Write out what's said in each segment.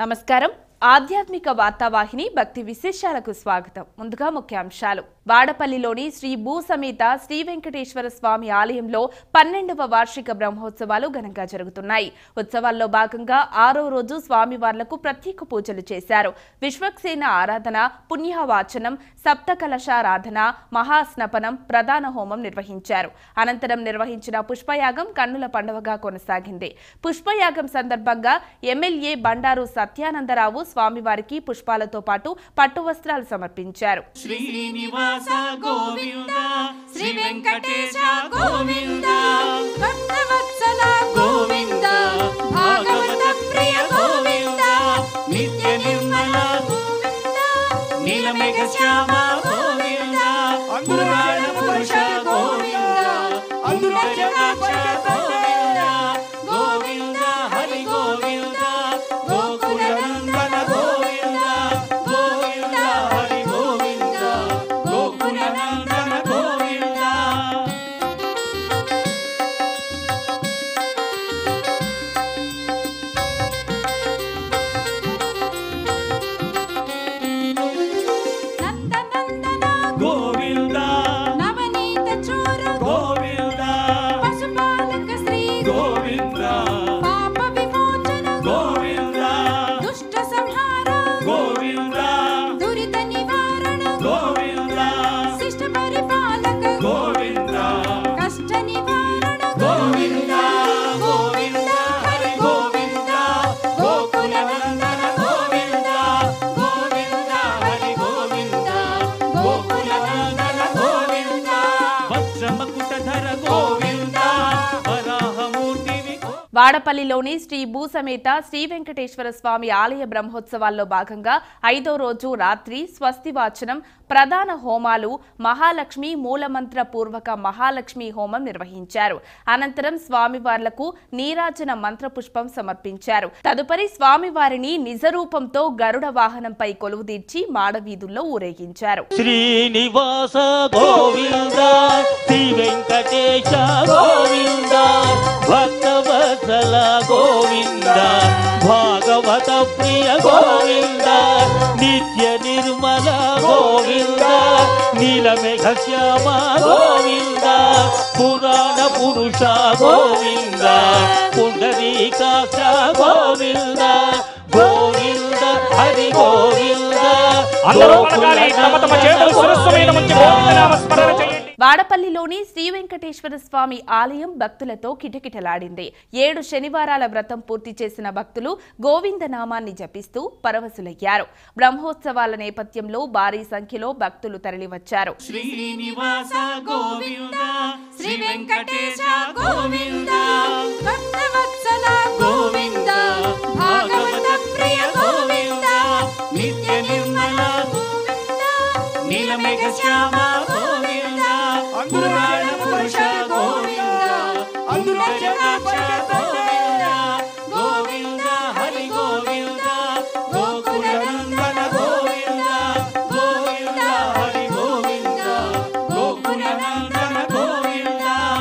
నమస్కారం ఆధ్యాత్మిక వార్తావాహిని భక్తి విశేషాలకు స్వాగతం ముందుగా ముఖ్యాంశాలు వాడపల్లిలోని శ్రీ భూ సమేత శ్రీ వెంకటేశ్వర స్వామి ఆలయంలో పన్నెండవ వార్షిక బ్రహ్మోత్సవాలు ఘనంగా జరుగుతున్నాయి ఉత్సవాల్లో భాగంగా ఆరో రోజు స్వామివార్లకు ప్రత్యేక పూజలు చేశారు విశ్వక్సేన ఆరాధన పుణ్యవాచనం సప్త కలశారాధన మహాస్నపనం ప్రధాన హోమం నిర్వహించారు అనంతరం నిర్వహించిన పుష్పయాగం కన్నుల పండువగా కొనసాగింది పుష్పయాగం సందర్భంగా ఎమ్మెల్యే బండారు సత్యానందరావు స్వామివారికి పుష్పాలతో పాటు పట్టు వస్త్రాలు సమర్పించారు శ్రీనివాస గోవింద శ్రీ వెంకటేశ గోవింద భక్తవత్సల గోవింద భాగవత ప్రియ గోవింద నిత్య నిర్మల నీలమేఘ శ్యామ గోవింద పురాణ పురుష గోవింద అంబుజనాక్ష గోవింద గోవింద హరి గోవింద గోకుల నందన గోవింద గోవింద హరి గోవింద గోకుల నందన గోవింద నందనందన గోవింద నవనీత చోర గోవింద పశుపాలక శ్రీ గోవింద పాప విమోచన గోవింద దుష్ట సంహార గోవింద దురిత నివారణ గోవింద శిష్ట పరిపాలక గోవింద కష్ట నివారణ గోవింద గోవింద హరి గోవింద గోకుల నందన గోవింద గోవింద హరి గోవింద గోకుల నందన గోవింద వజ్రమకుటధర గోవింద వరాహమూర్తివి వాడపల్లిలోని శ్రీ భూసమేత శ్రీ వెంకటేశ్వర స్వామి ఆలయ బ్రహ్మోత్సవాల్లో భాగంగా ఐదో రోజు రాత్రి స్వస్తి వాచనం ప్రధాన హోమాలు మహాలక్ష్మి మూలమంత్ర పూర్వక మహాలక్ష్మి హోమం నిర్వహించారు అనంతరం స్వామివార్లకు నీరాజన మంత్రపుష్పం సమర్పించారు తదుపరి స్వామివారిని నిజరూపంతో గరుడ వాహనంపై కొలువుదీర్చి మాడవీధుల్లో ఊరేగించారు శ్రీనివాస గోవింద శ్రీ వెంకటేశ గోవింద భక్తవత్సల గోవింద భాగవత ప్రియ గోవింద నిత్య నిర్మల గోవింద నీలమేఘ శ్యామ గోవింద పురాణ పురుష గోవింద పుండరీకాక్ష గోవింద గోవింద హరి గోవింద అందరూ పలకాలి తమ తమ చేతులు శిరస్సు మీద ఉంచి గోవిందనామ స్మరణ చేయండి వాడపల్లిలోని శ్రీ వెంకటేశ్వర స్వామి ఆలయం భక్తులతో కిటకిటలాడింది ఏడు శనివారాల వ్రతం పూర్తి చేసిన భక్తులు గోవింద నామాన్ని జపిస్తూ పరవశులయ్యారు బ్రహ్మోత్సవాల నేపథ్యంలో భారీ సంఖ్యలో భక్తులు తరలివచ్చారు శ్రీనివాస గోవింద శ్రీ వెంకటేశ గోవింద భక్తవత్సల గోవింద భాగవత ప్రియ గోవింద నిత్య నిర్మల నీలమేఘ శ్యామ గోవింద పురాణ పురుష గోవింద అంబుజనాక్ష గోవింద గోవింద హరి గోవింద గోకుల నందన గోవింద గోవింద హరి గోవింద గోకుల నందన గోవింద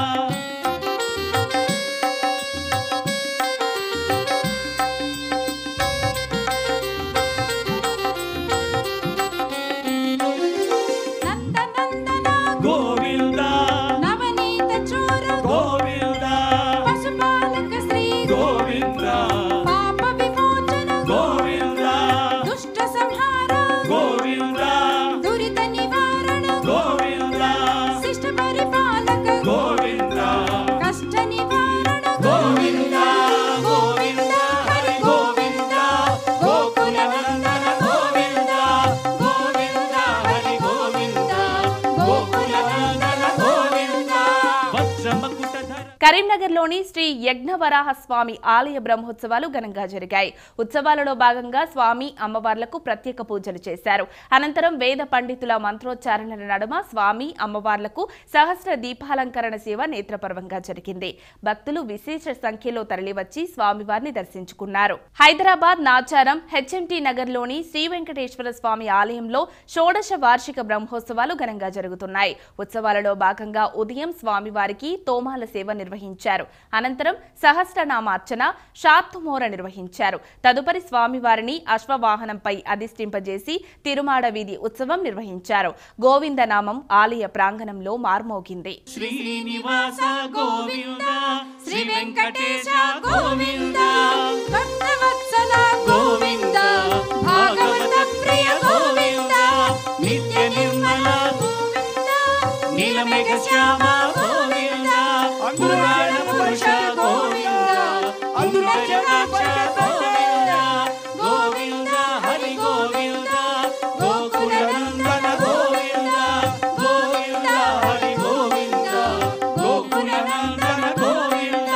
నందనందన గోవింద నవనీత చోర గోవింద పశుపాలక శ్రీ గోవింద పాప విమోచన గోవింద దుష్ట సంహార గోవింద దురిత నివారణ గోవింద శిష్ట పరిపాలక గోవింద కష్ట నివారణ గోవింద గోవింద హరి గోవింద గోకుల నందన గోవింద గోవింద హరి గోవింద గోకుల నందన గోవింద వజ్రమకుటధర కరీంనగర్లోని శ్రీ యజ్ఞవరాహ స్వామి ఆలయ బ్రహ్మోత్సవాలు ఘనంగా జరిగాయి ఉత్సవాలలో భాగంగా స్వామి అమ్మవార్లకు ప్రత్యేక పూజలు చేశారు అనంతరం వేద పండితుల మంత్రోచ్చారణల నడుమ స్వామి అమ్మవార్లకు సహస్ర దీపాలంకరణ సేవ నేత్రపర్వంగా జరిగింది భక్తులు విశేష సంఖ్యలో తరలివచ్చి స్వామివారిని దర్శించుకున్నారు హైదరాబాద్ నాచారం హెచ్ఎంటీ నగర్లోని శ్రీ వెంకటేశ్వర స్వామి ఆలయంలో షోడశ వార్షిక బ్రహ్మోత్సవాలు ఘనంగా జరుగుతున్నాయి ఉత్సవాలలో భాగంగా ఉదయం స్వామివారికి తోమాల సేవ నిర్వహించారు నిర్వహించారు అనంతరం సహస్రనామార్చన శాత్తుమోర నిర్వహించారు తదుపరి స్వామివారిని అశ్వవాహనంపై అధిష్ఠింపజేసి తిరుమాడ వీధి ఉత్సవం నిర్వహించారు గోవిందనామం ఆలయ ప్రాంగణంలో మార్మోగింది శ్రీనివాస గోవింద శ్రీ వెంకటేశ గోవింద భక్తవత్సల గోవింద భాగవత ప్రియ గోవింద నిత్య నిర్మల గోవింద నీలమేఘ శ్యామ గోవింద పురాణ పురుష గోవింద అందురజనాక్ష గోవింద గోవింద హరి గోవింద గోకుల నందన గోవింద గోవింద హరి గోవింద గోకుల నందన గోవింద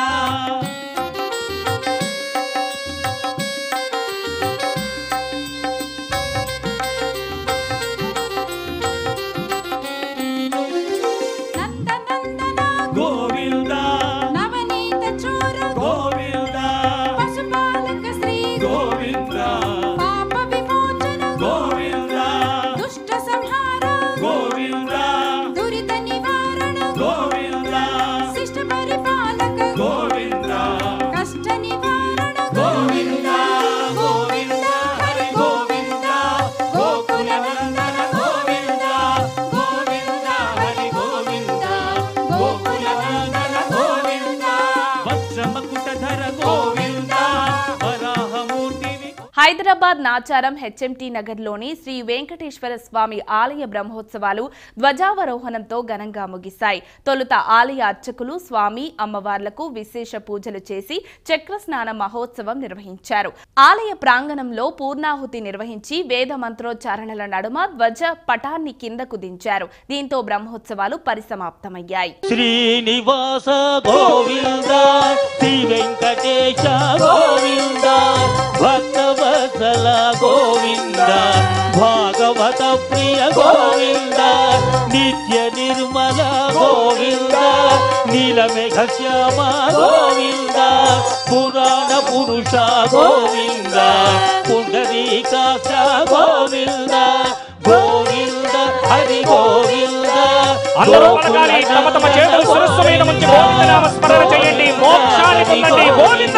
నందనందన గోవింద నవనీత చోర గోవింద పశుపాలక శ్రీ గోవింద పాప విమోచన గోవింద దుష్ట సంహార గోవింద దురిత నివారణ గోవింద శిష్ట పరిపాలక గోవింద కష్ట నివారణ గోవింద గోవింద హరి గోవింద గోకుల నందన గోవింద గోవింద హరి గోవింద గోకుల నందన గోవింద వత్సమకుటధర గోవింద వరాహమూర్తివి హైదరాబాద్ నాచారం హెచ్ఎంటీ నగర్లోని శ్రీ వెంకటేశ్వర స్వామి ఆలయ బ్రహ్మోత్సవాలు ధ్వజావరోహణంతో ఘనంగా ముగిశాయి తొలుత ఆలయ అర్చకులు స్వామి అమ్మవార్లకు విశేష పూజలు చేసి చక్ర స్నాన మహోత్సవం నిర్వహించారు ఆలయ ప్రాంగణంలో పూర్ణాహుతి నిర్వహించి వేద మంత్రోచ్చారణల నడుమ ధ్వజ పటాన్ని కిందకు దించారు దీంతో బ్రహ్మోత్సవాలు పరిసమాప్తమయ్యాయి శ్రీనివాస గోవింద శ్రీ వెంకటేశ గోవింద భక్తవత్సల గోవింద భాగవత ప్రియ గోవింద నిత్య నిర్మల గోవింద నీలమేఘ శ్యామ గోవింద పురాణ పురుష గోవింద పుండరీకాక్ష గోవింద గోవింద హరి గోవింద అందరూ పలకాలి తమ తమ చేతులు శిరస్సు మీద ఉంచి గోవిందనామ స్మరణ చేయండి మోక్షాన్ని పొందండి గోవింద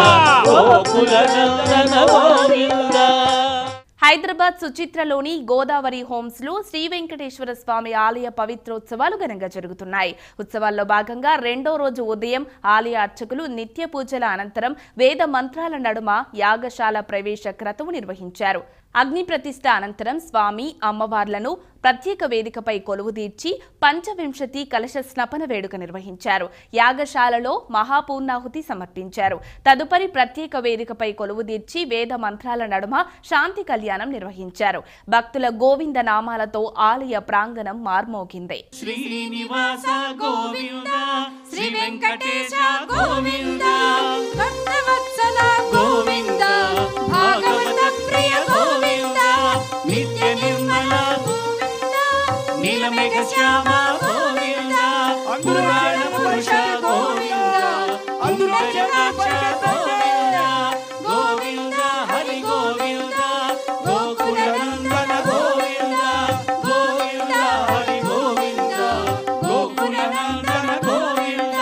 గోకులనందన గోవింద హైదరాబాద్ సుచిత్రలోని గోదావరి హోమ్స్ లో శ్రీ వెంకటేశ్వర స్వామి ఆలయ పవిత్రోత్సవాలు ఘనంగా జరుగుతున్నాయి ఉత్సవాల్లో భాగంగా రెండో రోజు ఉదయం ఆలయ అర్చకులు నిత్య పూజల అనంతరం వేద మంత్రాల నడుమ యాగశాల ప్రవేశ క్రతువు నిర్వహించారు అగ్ని ప్రతిష్ఠ అనంతరం స్వామి అమ్మవార్లను ప్రత్యేక వేదికపై కొలువు తీర్చి పంచవింశతి కలశ స్నపన వేడుక నిర్వహించారు యాగశాలలో మహాపూర్ణాహుతి సమర్పించారు తదుపరి ప్రత్యేక వేదికపై కొలువు తీర్చి వేద మంత్రాల నడుమ శాంతి కళ్యాణం నిర్వహించారు భక్తుల గోవింద నామాలతో ఆలయ ప్రాంగణం మార్మోగింది శ్రీనివాస గోవింద శ్రీ వెంకటేశ గోవింద భక్తవత్సల గోవింద భాగవత ప్రియ గోవింద నిత్య నిర్మల గోవింద నీలమేఘ శ్యామ గోవింద పురాణ పురుష గోవింద అందురజనాక్ష గోవింద గోవింద హరి గోవింద గోకుల నందన గోవింద గోవింద హరి గోవింద గోకుల నందన గోవింద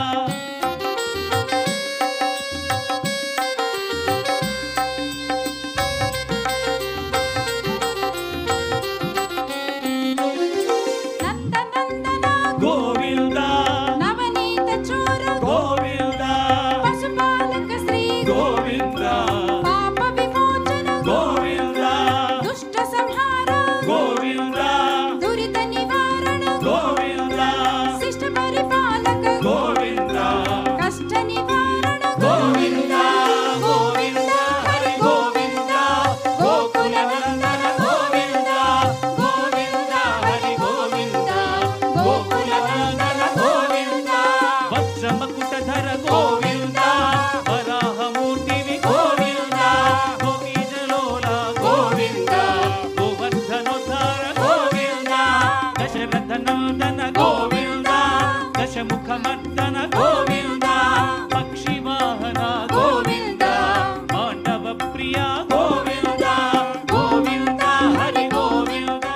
నందనందన గోవింద నవనీత చోర గోవింద పశుపాలక శ్రీ గోవింద పాప విమోచన గోవింద దుష్ట సంహార గోవింద దురిత నివారణ గోవింద శిష్ట పరిపాలక గోవింద కష్ట నివారణ గోవింద గోవింద హరి గోవింద గోకుల నందన గోవింద గోవింద హరి గోవింద గోకుల నందన గోవింద వత్సమకుటధర గోవింద వరాహమూర్తివి గోవింద గోపీజలోల గోవింద గోవర్ధనోద్ధార గోవింద దశరథ నందన గోవింద దశముఖమర్దన గోవింద పక్షివాహన గోవింద మాండవ ప్రియ గోవింద గోవింద హరి గోవింద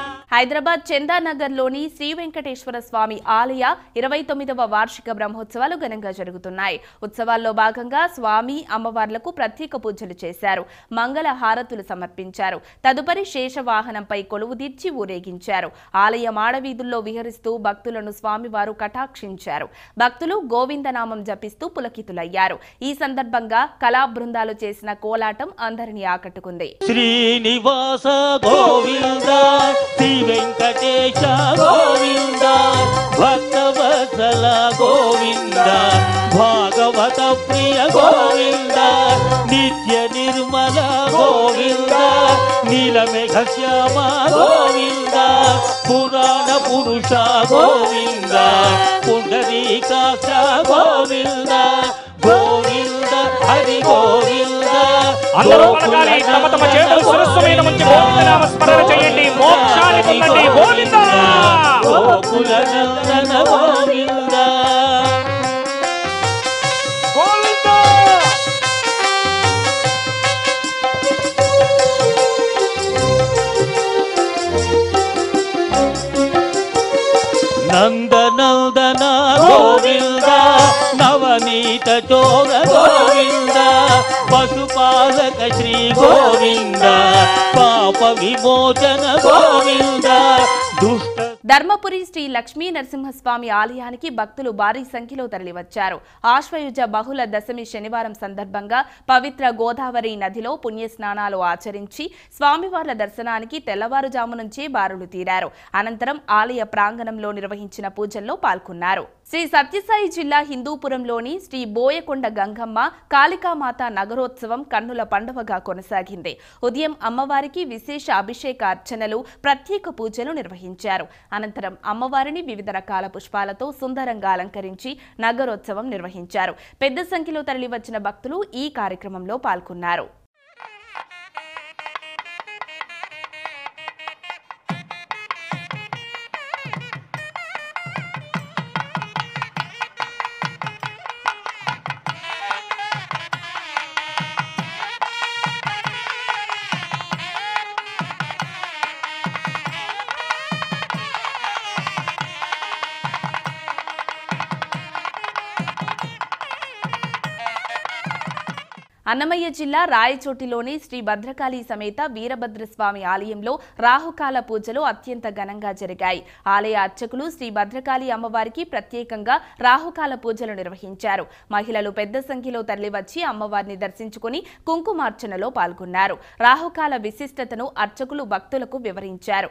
హైదరాబాద్ చందానగర్లోని శ్రీ వెంకటేశ్వర స్వామి ఆలయ ఇరవై తొమ్మిదవ వార్షిక బ్రహ్మోత్సవాలు ఘనంగా జరుగుతున్నాయి ఉత్సవాల్లో భాగంగా స్వామి అమ్మవార్లకు ప్రత్యేక పూజలు చేశారు మంగళ హారతులు సమర్పించారు తదుపరి శేషవాహనంపై కొలువు తీర్చి ఊరేగించారు ఆలయ మాడవీధుల్లో విహరిస్తూ భక్తులను స్వామివారు కటాక్షించారు భక్తులు గోవిందనామం జపిస్తూ పులకితులయ్యారు ఈ సందర్భంగా కళా బృందాలు చేసిన కోలాటం అందరినీ ఆకట్టుకుంది శ్రీనివాస గోవింద శ్రీ వెంకటేశ గోవింద భక్తవత్సల గోవింద భాగవత ప్రియ గోవింద నిత్య నిర్మల గోవింద నీలమేఘ శ్యామ గోవింద పురాణ పురుష గోవింద పుండరీకాక్ష గోవింద గోవింద హరి గోవింద అందరూ పలకాలి తమ తమ చేతులు శిరస్సు మీద ఉంచి గోవిందనామ స్మరణ చేయండి మోక్షాన్ని పొందండి గోవింద గోకుల నందన గోవింద గోవింద నందనందన గోవింద నవనీత చోర గోవింద పశుపాలక శ్రీ గోవింద పాప విమోచన గోవింద దుష్ట ధర్మపురి శ్రీ లక్ష్మీ నరసింహస్వామి ఆలయానికి భక్తులు భారీ సంఖ్యలో తరలివచ్చారు ఆశ్వయుజ బహుళ దశమి శనివారం సందర్భంగా పవిత్ర గోదావరి నదిలో పుణ్య స్నానాలు ఆచరించి స్వామివార్ల దర్శనానికి తెల్లవారుజాము నుంచే బారులు తీరారు అనంతరం ఆలయ ప్రాంగణంలో నిర్వహించిన పూజల్లో పాల్గొన్నారు శ్రీ సత్యసాయి జిల్లా హిందూపురంలోని శ్రీ బోయకొండ గంగమ్మ కాళికామాత నగరోత్సవం కన్నుల పండువగా కొనసాగింది ఉదయం అమ్మవారికి విశేష అభిషేక అర్చనలు ప్రత్యేక పూజలు నిర్వహించారు అనంతరం అమ్మవారిని వివిధ రకాల పుష్పాలతో సుందరంగా అలంకరించి నగరోత్సవం నిర్వహించారు పెద్ద సంఖ్యలో తరలివచ్చిన భక్తులు ఈ కార్యక్రమంలో పాల్గొన్నారు అన్నమయ్య జిల్లా రాయచోటిలోని శ్రీ భద్రకాళి సమేత వీరభద్రస్వామి ఆలయంలో రాహుకాల పూజలు అత్యంత ఘనంగా జరిగాయి ఆలయ అర్చకులు శ్రీ భద్రకాళి అమ్మవారికి ప్రత్యేకంగా రాహుకాల పూజలు నిర్వహించారు మహిళలు పెద్ద సంఖ్యలో తరలివచ్చి అమ్మవారిని దర్శించుకుని కుంకుమార్చనలో పాల్గొన్నారు రాహుకాల విశిష్టతను అర్చకులు భక్తులకు వివరించారు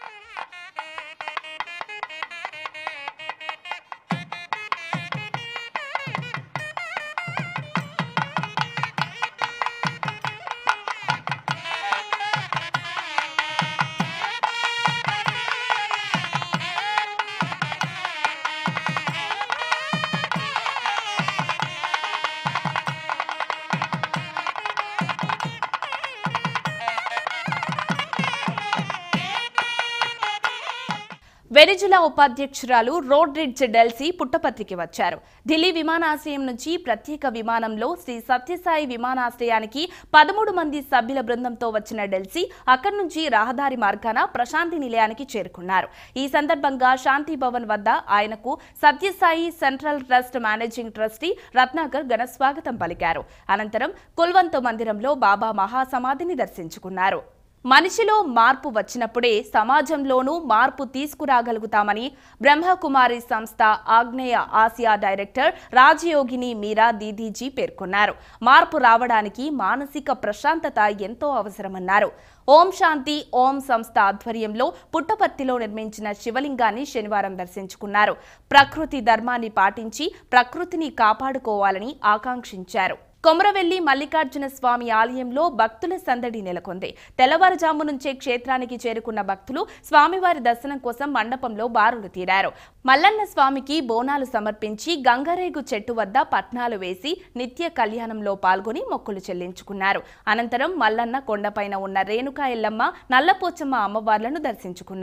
వెనిజులా ఉపాధ్యక్షురాలు రోడ్రిడ్జ్ డెల్సీ పుట్టపత్రికి వచ్చారు ఢిల్లీ విమానాశ్రయం నుంచి ప్రత్యేక విమానంలో శ్రీ సత్యసాయి విమానాశ్రయానికి పదమూడు మంది సభ్యుల బృందంతో వచ్చిన డెల్సీ అక్కడి నుంచి రహదారి మార్గాన ప్రశాంతి నిలయానికి చేరుకున్నారు ఈ సందర్భంగా శాంతి భవన్ వద్ద ఆయనకు Sathyasai central trust managing trustee Ratnakar ఘన స్వాగతం పలికారు అనంతరం కుల్వంత్ మందిరంలో బాబా మహాసమాధిని దర్శించుకున్నారు మనిషిలో మార్పు వచ్చినప్పుడే సమాజంలోనూ మార్పు తీసుకురాగలుగుతామని బ్రహ్మకుమారి సంస్థ ఆగ్నేయ ఆసియా డైరెక్టర్ రాజయోగిని మీరా దీదీజీ పేర్కొన్నారు మార్పు రావడానికి మానసిక ప్రశాంతత ఎంతో అవసరమన్నారు ఓం శాంతి ఓం సంస్థ ఆధ్వర్యంలో పుట్టపర్తిలో నిర్మించిన శివలింగాన్ని శనివారం దర్శించుకున్నారు ప్రకృతి ధర్మాన్ని పాటించి ప్రకృతిని కాపాడుకోవాలని ఆకాంక్షించారు కొమరవెల్లి మల్లికార్జున స్వామి ఆలయంలో భక్తుల సందడి నెలకొంది తెల్లవారుజాము నుంచే క్షేత్రానికి చేరుకున్న భక్తులు స్వామివారి దర్శనం కోసం మండపంలో బారులు తీరారు మల్లన్న స్వామికి బోనాలు సమర్పించి గంగరేగు చెట్టు వద్ద పట్నాలు వేసి నిత్య కళ్యాణంలో పాల్గొని మొక్కులు చెల్లించుకున్నారు అనంతరం మల్లన్న కొండపైన ఉన్న రేణుకా ఎల్లమ్మ నల్లపోచమ్మ అమ్మవార్లను దర్శించుకున్నారు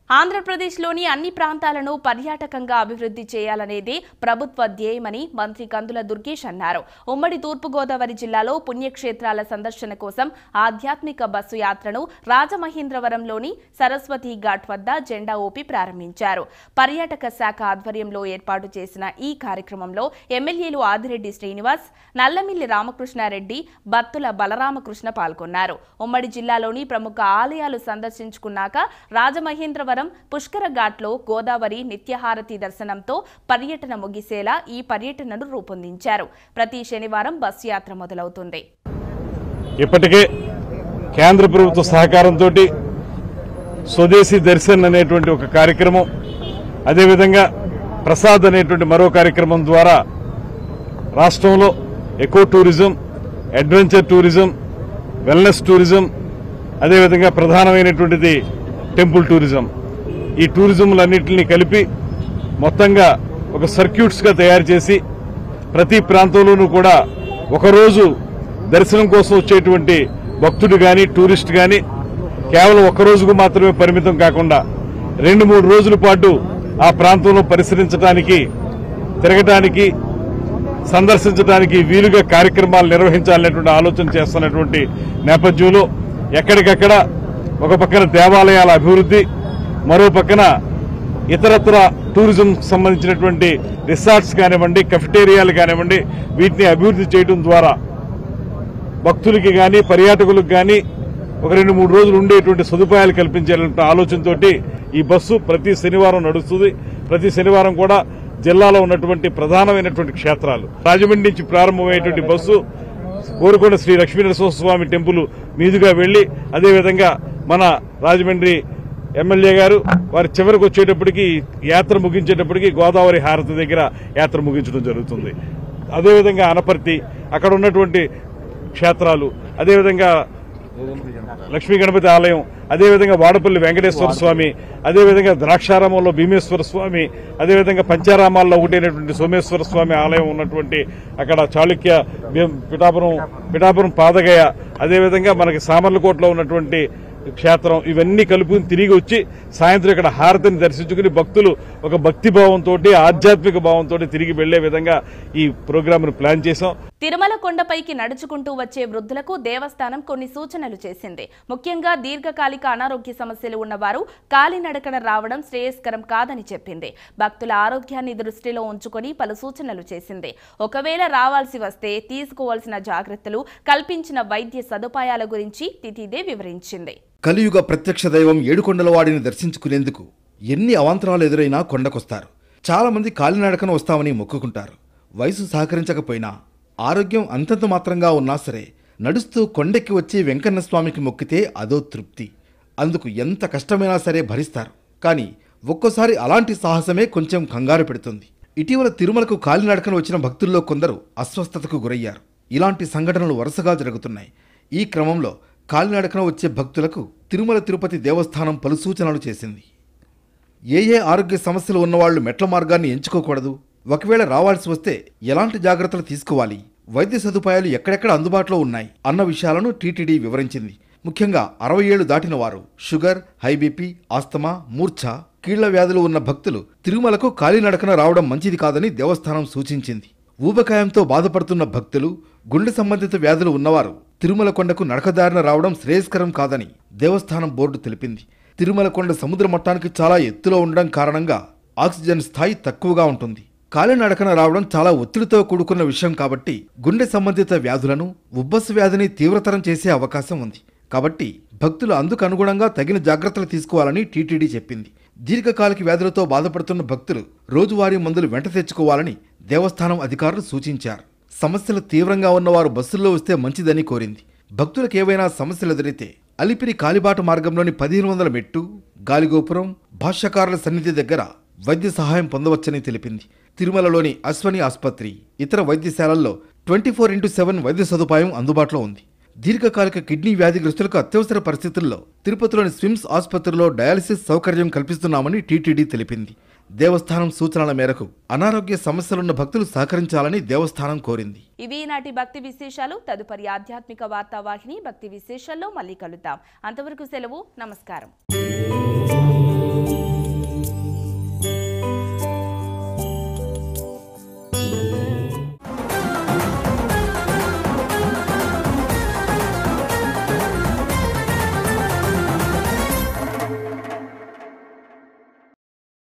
ఆంధ్రప్రదేశ్లోని అన్ని ప్రాంతాలను పర్యాటకంగా అభివృద్ధి చేయాలనేది ప్రభుత్వ ధ్యేయమని మంత్రి కందుల దుర్గేష్ అన్నారు ఉమ్మడి తూర్పుగోదావరి జిల్లాలో పుణ్యక్షేత్రాల సందర్శన కోసం ఆధ్యాత్మిక బస్సు యాత్రను రాజమహేంద్రవరంలోని సరస్వతి ఘాట్ వద్ద జెండా ఊపి ప్రారంభించారు పర్యాటక శాఖ ఆధ్వర్యంలో ఏర్పాటు చేసిన ఈ కార్యక్రమంలో ఎమ్మెల్యేలు ఆదిరెడ్డి శ్రీనివాస్ నల్లమిల్లి రామకృష్ణారెడ్డి బత్తుల బలరామకృష్ణ పాల్గొన్నారు ఉమ్మడి జిల్లాలోని ప్రముఖ ఆలయాలు సందర్శించుకున్నాక రాజమహేంద్రవరం పుష్కర ఘాట్లో గోదావరి నిత్యహారతి దర్శనంతో పర్యటన ముగిసేలా ఈ పర్యటనను రూపొందించారు ప్రతి శనివారం బస్సు యాత్ర మొదలవుతుంది ఇప్పటికే కేంద్ర ప్రభుత్వ సహకారంతో స్వదేశీ దర్శన్ అనేటువంటి ఒక కార్యక్రమం అదేవిధంగా ప్రసాద్ అనేటువంటి మరో కార్యక్రమం ద్వారా రాష్ట్రంలో eco tourism adventure tourism wellness tourism అదేవిధంగా ప్రధానమైనటువంటిది టెంపుల్ టూరిజం ఈ టూరిజంలన్నింటినీ కలిపి మొత్తంగా ఒక సర్క్యూట్స్గా తయారు చేసి ప్రతి ప్రాంతంలోనూ కూడా ఒకరోజు దర్శనం కోసం వచ్చేటువంటి భక్తుడు కానీ టూరిస్ట్ కానీ కేవలం ఒక్క రోజుకు మాత్రమే పరిమితం కాకుండా రెండు మూడు రోజుల పాటు ఆ ప్రాంతంలో పరిశీలించడానికి తిరగటానికి సందర్శించడానికి వీలుగా కార్యక్రమాలు నిర్వహించాలనేటువంటి ఆలోచన చేస్తున్నటువంటి నేపథ్యంలో ఎక్కడికక్కడ ఒక పక్కన దేవాలయాల అభివృద్ధి మరో పక్కన ఇతరత్ర టూరిజం సంబంధించినటువంటి రిసార్ట్స్ కానివ్వండి కెఫెటేరియాలు కానివ్వండి వీటిని అభివృద్ధి చేయడం ద్వారా భక్తులకి కానీ పర్యాటకులకు కానీ ఒక రెండు మూడు రోజులు ఉండేటువంటి సదుపాయాలు కల్పించాలంటే ఆలోచనతోటి ఈ బస్సు ప్రతి శనివారం నడుస్తుంది ప్రతి శనివారం కూడా జిల్లాలో ఉన్నటువంటి ప్రధానమైనటువంటి క్షేత్రాలు రాజమండ్రి నుంచి ప్రారంభమయ్యేటువంటి బస్సు కోరుకొండ శ్రీ లక్ష్మీనరసింహస్వామి టెంపుల్ మీదుగా వెళ్లి అదేవిధంగా మన రాజమండ్రి ఎమ్మెల్యే గారు వారి చివరికి వచ్చేటప్పటికి యాత్ర ముగించేటప్పటికి గోదావరి హారతి దగ్గర యాత్ర ముగించడం జరుగుతుంది అదేవిధంగా అనపర్తి అక్కడ ఉన్నటువంటి క్షేత్రాలు అదేవిధంగా లక్ష్మీ గణపతి ఆలయం అదేవిధంగా వాడపల్లి వెంకటేశ్వర స్వామి అదేవిధంగా ద్రాక్షారామంలో భీమేశ్వర స్వామి అదేవిధంగా పంచారామాల్లో ఒకటైనటువంటి సోమేశ్వర స్వామి ఆలయం ఉన్నటువంటి అక్కడ చాళుక్య భీం- పిఠాపురం పిఠాపురం పాదగయ అదేవిధంగా మనకి సామర్లకోటలో ఉన్నటువంటి క్షేత్రం ఇవన్నీ కలుపుకుని తిరిగి వచ్చి సాయంత్రం ఇక్కడ హారతిని దర్శించుకుని భక్తులు ఒక భక్తి భావంతో ఆధ్యాత్మిక భావంతో తిరిగి వెళ్లే విధంగా ఈ ప్రోగ్రామ్ ప్లాన్ చేశాం తిరుమల కొండపైకి నడుచుకుంటూ వచ్చే వృద్ధులకు దేవస్థానం కొన్ని సూచనలు చేసింది ముఖ్యంగా దీర్ఘకాలిక అనారోగ్య సమస్యలు ఉన్నవారు కాలినడకన రావడం శ్రేయస్కరం కాదని చెప్పింది భక్తుల ఆరోగ్యాన్ని దృష్టిలో ఉంచుకొని పలు సూచనలు చేసింది ఒకవేళ రావాల్సి వస్తే తీసుకోవాల్సిన జాగ్రత్తలు కల్పించిన వైద్య సదుపాయాల గురించి తితిదే వివరించింది కలియుగ ప్రత్యక్ష దైవం ఏడుకొండల వాడిని దర్శించుకునేందుకు ఎన్ని అవాంతరాలు ఎదురైనా కొండకొస్తారు చాలామంది కాలినడకన వస్తామని మొక్కుకుంటారు వయసు సహకరించకపోయినా ఆరోగ్యం అంతంత మాత్రంగా ఉన్నా సరే నడుస్తూ కొండెక్కి వచ్చి వెంకన్న స్వామికి మొక్కితే అదో తృప్తి అందుకు ఎంత కష్టమైనా సరే భరిస్తారు కానీ ఒక్కోసారి అలాంటి సాహసమే కొంచెం కంగారు పెడుతుంది ఇటీవల తిరుమలకు కాలినడకన వచ్చిన భక్తుల్లో కొందరు అస్వస్థతకు గురయ్యారు ఇలాంటి సంఘటనలు వరుసగా జరుగుతున్నాయి ఈ క్రమంలో కాలినడకన వచ్చే భక్తులకు తిరుమల తిరుపతి దేవస్థానం పలు సూచనలు చేసింది ఏ ఏ ఆరోగ్య సమస్యలు ఉన్నవాళ్లు మెట్ల మార్గాన్ని ఎంచుకోకూడదు ఒకవేళ రావాల్సి వస్తే ఎలాంటి జాగ్రత్తలు తీసుకోవాలి వైద్య సదుపాయాలు ఎక్కడెక్కడ అందుబాటులో ఉన్నాయి అన్న విషయాలను టీటీడీ వివరించింది ముఖ్యంగా అరవై ఏళ్లు దాటిన వారు షుగర్ హై బీపీ ఆస్తమా మూర్ఛ కీళ్ల వ్యాధులు ఉన్న భక్తులు తిరుమలకు కాలినడకన రావడం మంచిది కాదని దేవస్థానం సూచించింది ఊబకాయంతో బాధపడుతున్న భక్తులు గుండె సంబంధిత వ్యాధులు ఉన్నవారు తిరుమల కొండకు నడకదారిన రావడం శ్రేయస్కరం కాదని దేవస్థానం బోర్డు తెలిపింది తిరుమల కొండ సముద్ర మట్టానికి చాలా ఎత్తులో ఉండడం కారణంగా ఆక్సిజన్ స్థాయి తక్కువగా ఉంటుంది కాలినడకన రావడం చాలా ఒత్తిడితో కూడుకున్న విషయం కాబట్టి గుండె సంబంధిత వ్యాధులను ఉబ్బస్సు వ్యాధిని తీవ్రతరం చేసే అవకాశం ఉంది కాబట్టి భక్తులు అందుకు అనుగుణంగా తగిన జాగ్రత్తలు తీసుకోవాలని టీటీడీ చెప్పింది దీర్ఘకాలిక వ్యాధులతో బాధపడుతున్న భక్తులు రోజువారీ మందులు వెంట తెచ్చుకోవాలని దేవస్థానం అధికారులు సూచించారు సమస్యలు తీవ్రంగా ఉన్నవారు బస్సుల్లో వస్తే మంచిదని కోరింది భక్తులకు ఏవైనా సమస్యలు ఎదురైతే అలిపిరి కాలిబాట మార్గంలోని పదిహేను వందల మెట్టు గాలిగోపురం భాష్యకారుల సన్నిధి దగ్గర వైద్య సహాయం పొందవచ్చని తెలిపింది తిరుమలలోని అశ్వని ఆసుపత్రి ఇతర వైద్యశాలల్లో ట్వంటీ ఫోర్ ఇంటూ సెవెన్ వైద్య సదుపాయం అందుబాటులో ఉంది దీర్ఘకాలిక కిడ్నీ వ్యాధిగ్రస్తులకు అత్యవసర పరిస్థితుల్లో తిరుపతిలోని స్విమ్స్ ఆసుపత్రిలో డయాలసిస్ సౌకర్యం కల్పిస్తున్నామని టీటీడీ తెలిపింది దేవస్థానం సూచనల మేరకు అనారోగ్య సమస్యలున్న భక్తులు సహకరించాలని దేవస్థానం కోరింది ఇవి నాటి భక్తి విశేషాలు తదుపరి ఆధ్యాత్మిక వార్తావాహిని భక్తి విశేషాల్లో మళ్ళీ కలుద్దాం అంతవరకు సెలవు నమస్కారం